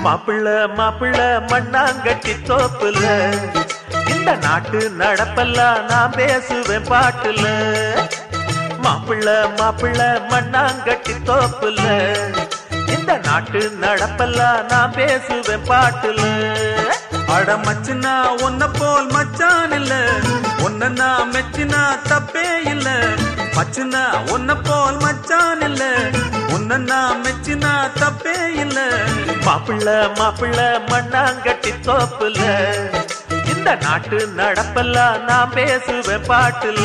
மாப்பிள்ள மாப்பிள்ள மண்ணாங்கட்டி தோப்புல இந்த நாட்டு நடப்பெல்லாம் நான் பேசுவேன் பாட்டுல மாப்பிள்ள மாப்பிள்ள மண்ணாங்கட்டி தோப்புல இந்த நாட்டு நடப்பெல்லாம் நான் பேசுவேன் பாட்டுல அட மச்சினா உன்ன போல் மச்சான் இல்ல உன்ன நான் மெச்சினா தப்பே இல்ல மச்சினா உன்ன போல் மச்சான் இல்ல உன்ன நான் மெச்சினா தப்பே இல்ல மாப்பிள்ள மாப்பிள்ள மண்ணாங்கட்டி தோப்புல இந்த நாட்டு நடப்பெல்லாம் நான் பேசுவேன் பாட்டுல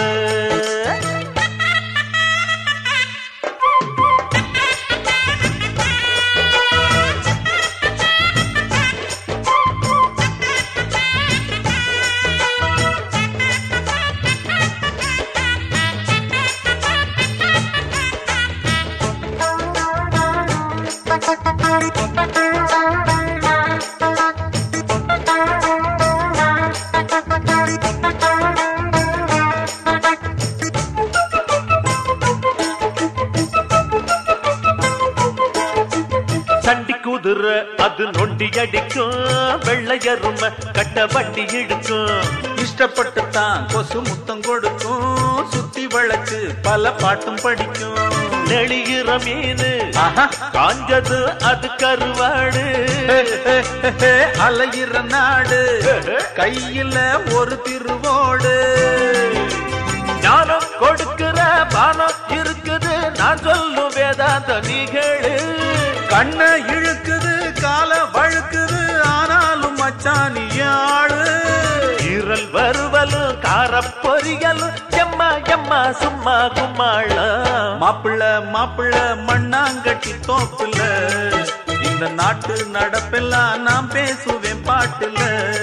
சண்டி குதிரை அது நொண்டி அடிக்கும் வெள்ளையரும கட்ட வண்டி இழுக்கும் இஷ்டப்பட்டு தான் கொசு முத்தம் கொடுக்கும் சுத்தி வளைச்சு பல பாட்டும் படிக்கும் நெளிகிற மீனு ஆஹா. காஞ்சது அது கருவாடு ஹே, ஹே, ஹே, ஹே, அலையிற நாடு கையில ஒரு திருவோடு ஞானம் கொடுக்கிற பானம் இருக்குது நான் சொல்லும் வேதாந்த நீ கேளு கண்ண இழுக்குது கால வழுக்குது ஆனாலும் மச்சான் ஆளு ஈரல் வருவலும் காரப்பொரியலும் எம்மா எம்மா சும்மா கும்மாளம் மாப்பிள்ள மாப்பிள்ள மண்ணாங்கட்டி தோப்புல இந்த நாட்டு நடப்பெல்லாம் நான் பேசுவேன் பாட்டுல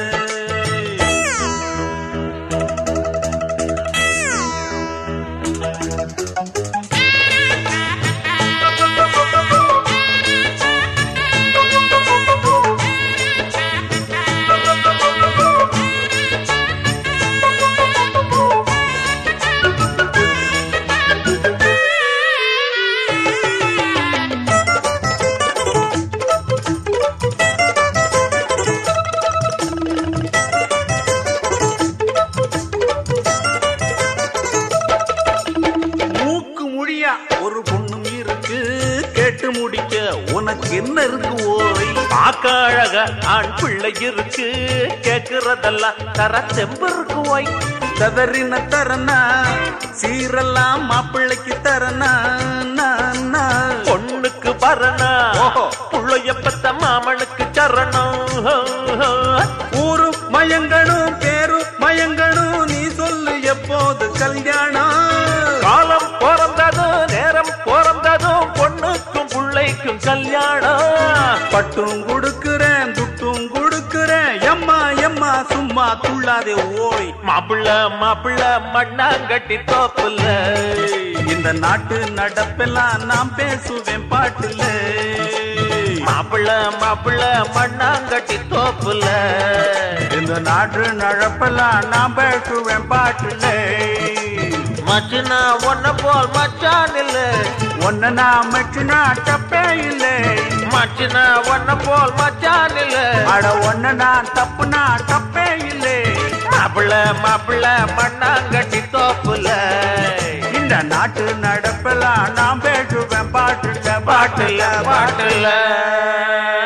மூக்கு மொழியா ஒரு பொண்ணும் இருக்கு கேட்டு முடிக்க உனக்கு என்ன இருக்கு ஓய் பார்க்க அழக ஆண் பிள்ளை இருக்கு கேக்குறதெல்லாம் தர செம்பு இருக்கு ஓய் ததறின தரனா சீரெல்லாம் மாப்பிள்ளைக்கு தரனா நான், நான். பொண்ணுக்கு பரணா ஓஹோ. புள்ளைய பத்த மாமனுக்கு சரணம் ஊரு மயங்கணும் பேரு மயங்கணும் நீ சொல்லு எப்போது கல்யாணம் காலம் பிறந்ததும் நேரம் பிறந்ததும் பொண்ணுக்கும் பிள்ளைக்கும் கல்யாணம் பட்டும் கொடுக்கிறேன் துட்டும் கொடுக்கிறேன் எம்மா எம்மா சும்மா துள்ளாதே ஓய் மாப்பிள்ள மாப்பிள்ள மண்ணாங்கட்டி தோப்புல இந்த நாட்டு நடப்பெல்லாம் நான் பேசுவேன் பாட்டுல மாப்பிள்ள மாப்பிள்ள மண்ணாங்கட்டி தோப்புல இந்த நாட்டு நடப்பெல்லாம் நான் பேசுவேன் பாட்டுல மச்சுனா ஒன்ன போல் மச்சான் இல்ல ஒன்ன நான் மச்சுனா தப்பே இல்லை மச்சுனா ஒன்ன போல் மச்சான் இல்ல அட ஒன்ன நான் தப்புனா தப்பே இல்லை மாப்பிள்ள மாப்பிள்ள மண்ணாங்கட்டி தோப்புல இந்த நாட்டு நடப்பெல்லாம் நான் பேசுவேன் பாட்டுல பாட்டுல பாட்டுல